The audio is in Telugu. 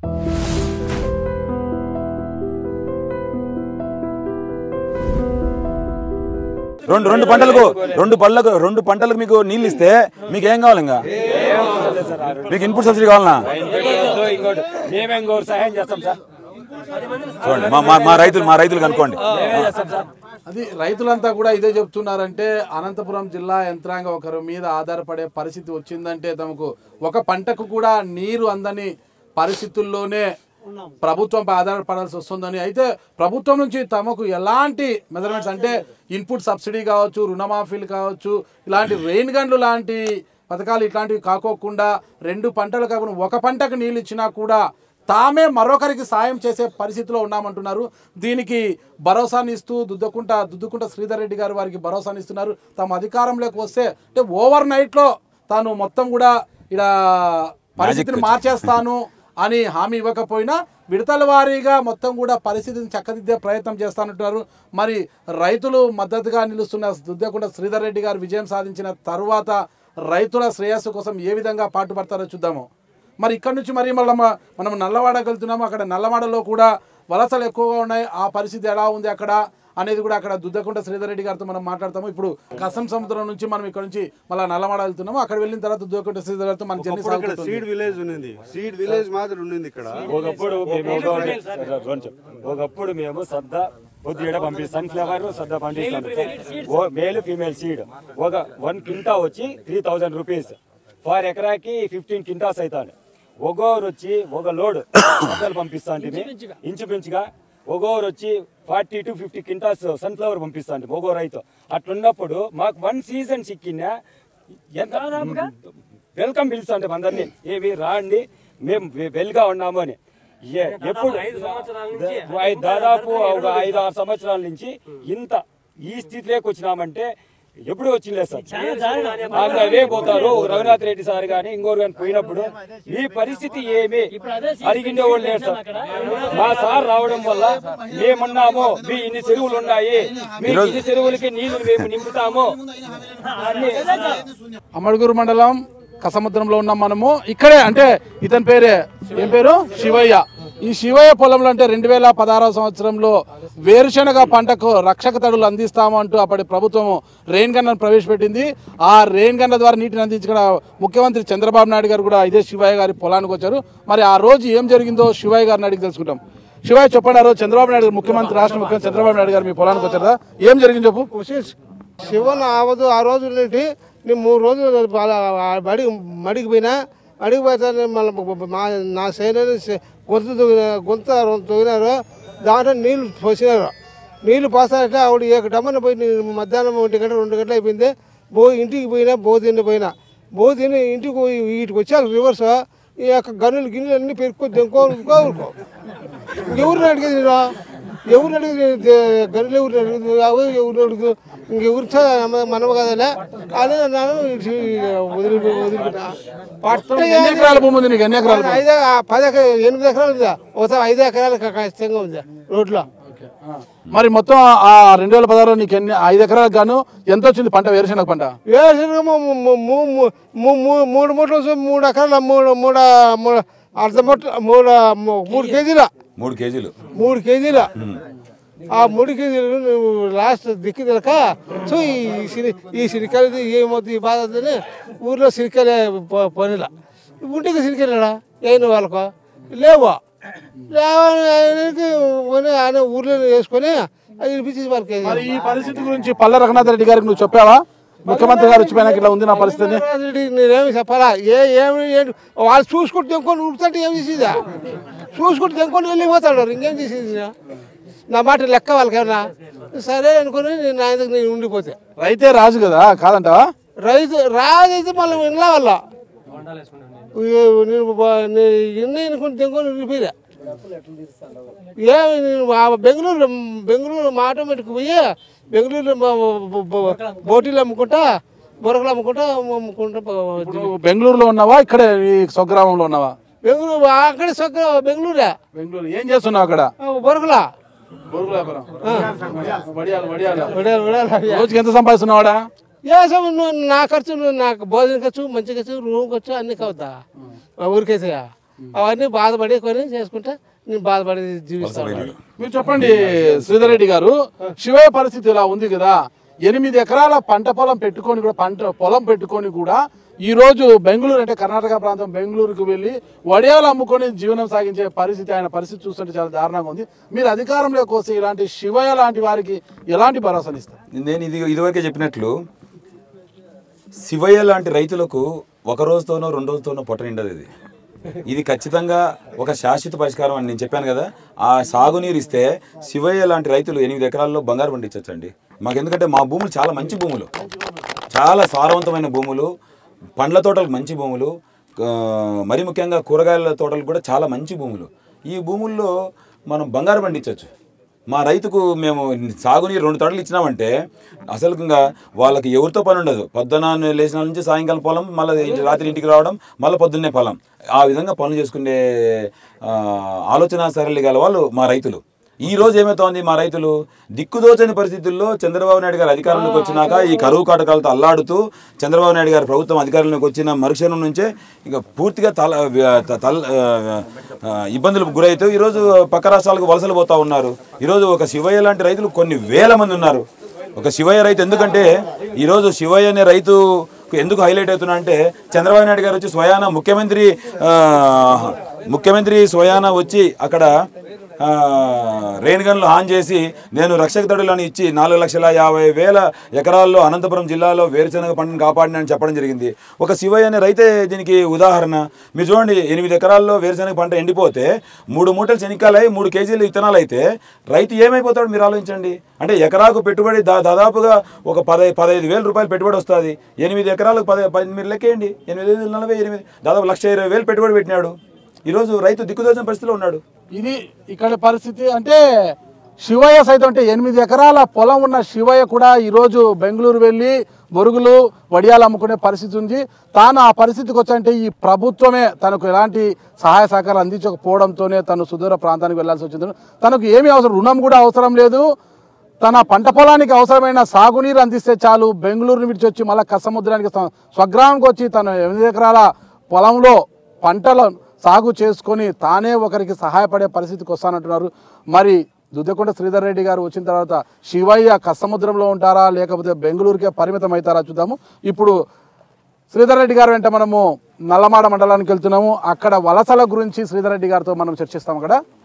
రెండు రెండు పంటలకు రెండు పళ్ళకు రెండు పంటలకు మీకు నీళ్ళు ఇస్తే మీకు ఏం కావాలి ఇంకా మీకు ఇన్పుట్ సబ్సిడీ కావాలనా ఇంకోటి మేమే ఇంకోటి సహాయం చేస్తాం సార్ చూడండి మా మా- మా రైతులు మా రైతులు కనుక్కోండి మేమే చేస్తాం సార్ అది రైతులంతా కూడా ఇదే చెప్తున్నారంటే అనంతపురం జిల్లా యంత్రాంగం ఒకరి మీద ఆధారపడే పరిస్థితి వచ్చిందంటే తమకు ఒక పంటకు కూడా నీరు అందని పరిస్థితుల్లోనే ప్రభుత్వంపై ఆధారపడాల్సి వస్తుందని అయితే ప్రభుత్వం నుంచి తమకు ఎలాంటి మెజర్మెంట్స్ అంటే ఇన్పుట్ సబ్సిడీ కావచ్చు రుణమాఫీలు కావచ్చు ఇలాంటి రెయిన్ గన్లు లాంటి పథకాలు ఇట్లాంటివి కాకోకుండా రెండు పంటలు కాకుండా ఒక పంటకు నీళ్ళు ఇచ్చినా కూడా తామే మరొకరికి సాయం చేసే పరిస్థితిలో ఉన్నామంటున్నారు దీనికి భరోసాని ఇస్తూ దుద్దకుంట దుద్దుకుంట శ్రీధర్ రెడ్డి గారు వారికి భరోసాని ఇస్తున్నారు తమ అధికారంలోకి వస్తే అంటే ఓవర్ నైట్లో తాను మొత్తం కూడా ఇక్కడ పరిస్థితిని మార్చేస్తాను అని హామీ ఇవ్వకపోయినా విడతల వారీగా మొత్తం కూడా పరిస్థితిని చక్కదిద్దే ప్రయత్నం చేస్తానంటున్నారు మరి రైతులు మద్దతుగా నిలుస్తున్న దుద్దకుంట శ్రీధర్ రెడ్డి గారు విజయం సాధించిన తర్వాత రైతుల శ్రేయస్సు కోసం ఏ విధంగా పాటుపడతారో చూద్దాము మరి ఇక్కడ నుంచి మరి మళ్ళీ మనం నల్లవాడకి వెళ్తున్నాము అక్కడ నల్లవాడలో కూడా వలసలు ఎక్కువగా ఉన్నాయి ఆ పరిస్థితి ఎలా ఉంది అక్కడ అనేది కూడా అక్కడ దుద్దకుంట శ్రీధర్ రెడ్డి గారితో మనం మాట్లాడతాము ఇప్పుడు కసం సముద్రం నుంచి మనం ఇక్కడ నుంచి మళ్ళీ నల్లవాడ వెళ్తున్నాము అక్కడ వెళ్ళిన తర్వాత దుద్దకుంట శ్రీధర్ గారితో మన జర్నీ ఒకప్పుడు ఇక్కడ సాగుతుంది సీడ్ విలేజ్ ఉన్నింది సీడ్ విలేజ్ మాదిరి ఉండింది ఇక్కడ ఒకప్పుడు మేము ఒక- కొంచెం ఒకప్పుడు మేము సద్ద పొద్దుగడ పంపి సన్ఫ్లవర్ సద్ద పంపిస్తాం ఓ మేల్ ఫీమేల్ సీడ్ ఒక వన్ కింటా వచ్చి త్రీ థౌజండ్ రూపీస్ ఫర్ ఎకరాకి ఫిఫ్టీన్ కింటాస్ అవుతాడు ఒగోరు వచ్చి ఒక లోడ్ సద్దలు పంపిస్తాండి ఇంచుమించుగా ఒగోరు వచ్చి ఫార్టీ టు ఫిఫ్టీ కింటాస్ సన్ఫ్లవర్ పంపిస్తాండి ఒగో రైతు అట్లున్నప్పుడు మాకు వన్ సీజన్ చిక్కిన ఎంత వెల్కమ్ పిలుస్తాండి అందరినీ ఏవి రాండి మేము వె- వెల్గా ఉన్నాము అని ఏ- ఎప్పుడు ఐ- దాదాపు ఒక ఐదు ఆరు సంవత్సరాల నుంచి ఇంత ఈ స్థితిలోకి వచ్చినామంటే ఎప్పుడు వచ్చిందే సార్ వాళ్ళు అవే పోతారు రఘునాథ్ రెడ్డి సార్ కానీ ఇంకోరు కానీ పోయినప్పుడు మీ పరిస్థితి ఏమి అడిగిండే వాళ్ళు లేరు సార్ మా సార్ రావడం వల్ల మేమున్నాము మీ ఇన్ని చెరువులు ఉన్నాయి మీ ఇన్ని చెరువులకి నీళ్లు మేము నింపుతాము అన్ని అమడుగురు మండలం కసముద్రంలో ఉన్నాం మనము ఇక్కడే అంటే ఇతని పేరే ఏం పేరు శివయ్య ఈ శివయ్య పొలంలో అంటే రెండు వేల పదహారవ సంవత్సరంలో వేరుశనగ పంటకు రక్షక తడులు అందిస్తాము అంటూ అప్పటి ప్రభుత్వం రెయిన్ గన్ను ప్రవేశపెట్టింది ఆ రెయిన్ గన్ల ద్వారా నీటిని అందించిన ముఖ్యమంత్రి చంద్రబాబు నాయుడు గారు కూడా ఇదే శివయ్య గారి పొలానికి వచ్చారు మరి ఆ రోజు ఏం జరిగిందో శివయ్య గారిని అడిగి తెలుసుకుంటాం శివయ్య చెప్పండి ఆ రోజు చంద్రబాబు నాయుడు గారు ముఖ్యమంత్రి రాష్ట్ర ముఖ్యమంత్రి చంద్రబాబు నాయుడు గారు మీ పొలానికి వచ్చారా ఏం జరిగింది చెప్పు శివన్ ఆవదు ఆ రోజు నుండి నేను మూడు రోజులు వాళ్ళ- ఆ బడి మడికి పోయినా అడిగి పోతే మళ్ళీ మా నా సైన్యం గొంతు తొగిన గొంత తొగినారు దాంట్లో నీళ్లు పోసినారు నీళ్లు పోసారంటే ఆవిడ ఏక డమ్మన పోయి నేను మధ్యాహ్నం ఒంటి గంట రెండు గంటలు అయిపోయింది బో ఇంటికి పోయినా బో తిని పోయినా బో తిని ఇంటికి పోయి వీటికి వచ్చాక రివర్స్ ఈ యొక్క గనులు గిన్నెలు అన్ని పెరుక్కో దెంకో ఉరుకో ఉరుకో ఎవరిని అడిగేది నేను ఎవరిని అడిగేది గనులు ఎవరిని అడిగేది అవి ఎవరిని అడుగు ఇంకెవరితో మనం కదలే అని అన్నాను వదిలి వదిలిపెట్టా పట్ట ఎన్ని ఎకరాల భూమి ఉంది నీకు ఎన్ని ఎకరాల భూమి? ఐదు పది ఎకరాలు ఎనిమిది ఎకరాలు ఉందా ఒకసారి ఐదు ఎకరాలు ఖచ్చితంగా ఉంది రోడ్లో మరి మొత్తం ఆ రెండు వేల పదహారులో నీకు ఎన్ని ఐదు ఎకరాలకు గాను ఎంత వచ్చింది పంట వేరుశనగ పంట వేరుశనగ ము- ము- ము- ము- ము- ము- మూడు మూటలు వచ్చి మూడు ఎకరాల మూడు మూడు మూడు అర్ధ మూట మూడు మూడు కేజీల మూడు కేజీలు మూడు కేజీల ఆ మూడు కేజీలు నువ్వు లాస్ట్ దిక్కు తెలక సో ఈ సిరి ఈ సిరికాయలు ఏమవుతుంది ఈ బాధ అవుతుందని ఊర్లో సిరికాయలే పనిలా ఉంటికి సిరికాయలేడా ఏను వాళ్ళకు లేవు లేవని ఆయనకి పోనీ ఆయన ఊర్లో వేసుకొని అది వినిపించేసి వాళ్ళకి మరి ఈ పరిస్థితి గురించి పల్ల రఘునాథ్ రెడ్డి గారికి నువ్వు చెప్పావా ముఖ్యమంత్రి గారు వచ్చిపోయినాక ఇట్లా ఉంది నా పరిస్థితి రెడ్డి నేనేమి చెప్పాలా ఏ ఏమి ఏంటి వాళ్ళు చూసుకుంటూ తెంకొని ఉడుకుతుంటే ఏం చేసేదా చూసుకుంటూ తెంకొని వెళ్ళిపోతాడు ఇంకేం చేసేది నా మాట లెక్క వాళ్ళకేమన్నా సరే అనుకుని నేను ఆయన దగ్గర నేను ఉండిపోతే రైతే రాజు కదా కాదంటావా రైతు రాదైతే మళ్ళీ వినలా వాళ్ళ నేను బా- నేను ఇన్ని అనుకుని తెంకొని వెళ్ళిపోయా ఏమి నేను ఆ బెంగళూరు బెంగళూరు మా ఆటోమేటిక్ పోయి బెంగళూరులో మా బ- బ- బోటీలు అమ్ముకుంటా బొరకలు అమ్ముకుంటా అమ్ముకుంటా పో- నువ్వు బెంగళూరులో ఉన్నావా ఇక్కడే ఈ స్వగ్రామంలో ఉన్నావా బెంగళూరు అక్కడే సొక్క బెంగళూరే బెంగళూరు ఏం చేస్తున్నావు అక్కడ బొరకలా వడియాలు, వడియాలు. విడాలి విడాలి రోజుకి ఎంత సంపాదిస్తున్నావాడా ఏ సమయం నువ్వు నా ఖర్చు నువ్వు నాకు భోజన ఖర్చు మంచి ఖర్చు రూమ్ ఖర్చు అన్ని కవుతా మా ఊరికైతే అవన్నీ బాధపడి కొని చేసుకుంటా నేను బాధపడి జీవిస్తాను మీరు చెప్పండి శ్రీధర్ రెడ్డి గారు శివయ్య పరిస్థితి ఇలా ఉంది కదా ఎనిమిది ఎకరాల పంట పొలం పెట్టుకొని కూడా పంట పొలం పెట్టుకొని కూడా ఈ రోజు బెంగళూరు అంటే కర్ణాటక ప్రాంతం బెంగళూరుకు వెళ్ళి వడియాలు అమ్ముకొని జీవనం సాగించే పరిస్థితి ఆయన పరిస్థితి చూస్తుంటే చాలా దారుణంగా ఉంది మీరు అధికారంలోకి వస్తే ఇలాంటి శివయ్య లాంటి వారికి ఎలాంటి భరోసాని ఇస్తారు నేను ఇది ఇదివరకే చెప్పినట్లు శివయ్య లాంటి రైతులకు ఒక రోజుతోనో రెండు రోజులతోనో పొట్ట నిండదు ఇది ఇది ఖచ్చితంగా ఒక శాశ్వత పరిష్కారం అని నేను చెప్పాను కదా ఆ సాగునీరు ఇస్తే శివయ్య లాంటి రైతులు ఎనిమిది ఎకరాల్లో బంగారు పండించవచ్చండి మాకు ఎందుకంటే మా భూములు చాలా మంచి భూములు చాలా సారవంతమైన భూములు పండ్ల తోటలకు మంచి భూములు ఆ, మరి ముఖ్యంగా కూరగాయల తోటలు కూడా చాలా మంచి భూములు ఈ భూముల్లో మనం బంగారు పండించవచ్చు మా రైతుకు మేము సాగునీరు రెండు తడలు ఇచ్చినామంటే అసలు ఇంకా వాళ్ళకి ఎవరితో పని ఉండదు పొద్దున లేచిన నుంచి సాయంకాలం పొలం మళ్ళీ రాత్రి ఇంటికి రావడం మళ్ళీ పొద్దున్నే పొలం ఆ విధంగా పనులు చేసుకునే ఆ, ఆలోచన సరళి గల వాళ్ళు మా రైతులు ఈ రోజు ఏమవుతోంది మా రైతులు దిక్కుదోచని పరిస్థితుల్లో చంద్రబాబు నాయుడు గారు అధికారంలోకి వచ్చినాక ఈ కరువు కాటకాలతో అల్లాడుతూ చంద్రబాబు నాయుడు గారు ప్రభుత్వం అధికారంలోకి వచ్చిన మరుక్షణం నుంచే ఇక పూర్తిగా తల త- తల ఆ, ఇబ్బందులకు గురవుతూ ఈరోజు పక్క రాష్ట్రాలకు వలసలు పోతా ఉన్నారు ఈరోజు ఒక శివయ్య లాంటి రైతులు కొన్ని వేల మంది ఉన్నారు ఒక శివయ్య రైతు ఎందుకంటే ఈరోజు శివయ్య అనే రైతు ఎందుకు హైలైట్ అవుతున్నా అంటే చంద్రబాబు నాయుడు గారు వచ్చి స్వయాన ముఖ్యమంత్రి ఆ, ముఖ్యమంత్రి స్వయాన వచ్చి అక్కడ ఆ, రెయిన్ గన్లు ఆన్ చేసి నేను రక్షక దడులను ఇచ్చి నాలుగు లక్షల యాభై వేల ఎకరాల్లో అనంతపురం జిల్లాలో వేరుశనగ పంటను కాపాడినని చెప్పడం జరిగింది ఒక శివయ్య అనే రైతే దీనికి ఉదాహరణ మీరు చూడండి ఎనిమిది ఎకరాల్లో వేరుశనగ పంట ఎండిపోతే మూడు మూటలు శనిక్కాలై మూడు కేజీలు విత్తనాలు అయితే రైతు ఏమైపోతాడు మీరు ఆలోచించండి అంటే ఎకరాకు పెట్టుబడి దా దాదాపుగా ఒక పదై పదహైదు వేల రూపాయలు పెట్టుబడి వస్తుంది ఎనిమిది ఎకరాలకు పది పది మీరు లెక్కేయండి ఎనిమిది ఐదు నలభై ఎనిమిది దాదాపు లక్ష ఇరవై వేలు పెట్టుబడి పెట్టినాడు ఈరోజు రైతు దిక్కుదోచిన పరిస్థితిలో ఉన్నాడు ఇది ఇక్కడ పరిస్థితి అంటే శివయ్య సైతం అంటే ఎనిమిది ఎకరాల పొలం ఉన్న శివయ్య కూడా ఈరోజు బెంగళూరు వెళ్ళి బొరుగులు వడియాలు అమ్ముకునే పరిస్థితి ఉంది తాను ఆ పరిస్థితికి వచ్చంటే ఈ ప్రభుత్వమే తనకు ఎలాంటి సహాయ సహకారాలు అందించకపోవడంతోనే తను సుదూర ప్రాంతానికి వెళ్ళాల్సి వచ్చింది తనకు ఏమీ అవసరం రుణం కూడా అవసరం లేదు తన పంట పొలానికి అవసరమైన సాగునీరు అందిస్తే చాలు బెంగళూరు విడిచి వచ్చి మళ్ళీ కసముద్రానికి స్వ- స్వగ్రామంకి వచ్చి తన ఎనిమిది ఎకరాల పొలంలో పంటలు సాగు చేసుకొని తానే ఒకరికి సహాయపడే పరిస్థితికి వస్తానంటున్నారు మరి దుద్దకొండ శ్రీధర్ రెడ్డి గారు వచ్చిన తర్వాత శివయ్య కసముద్రంలో ఉంటారా లేకపోతే బెంగళూరుకే పరిమితం అవుతారా చూద్దాము ఇప్పుడు శ్రీధర్ రెడ్డి గారు వెంట మనము నల్లమాడ మండలానికి వెళ్తున్నాము అక్కడ వలసల గురించి శ్రీధర్ రెడ్డి గారితో మనం చర్చిస్తాం అక్కడ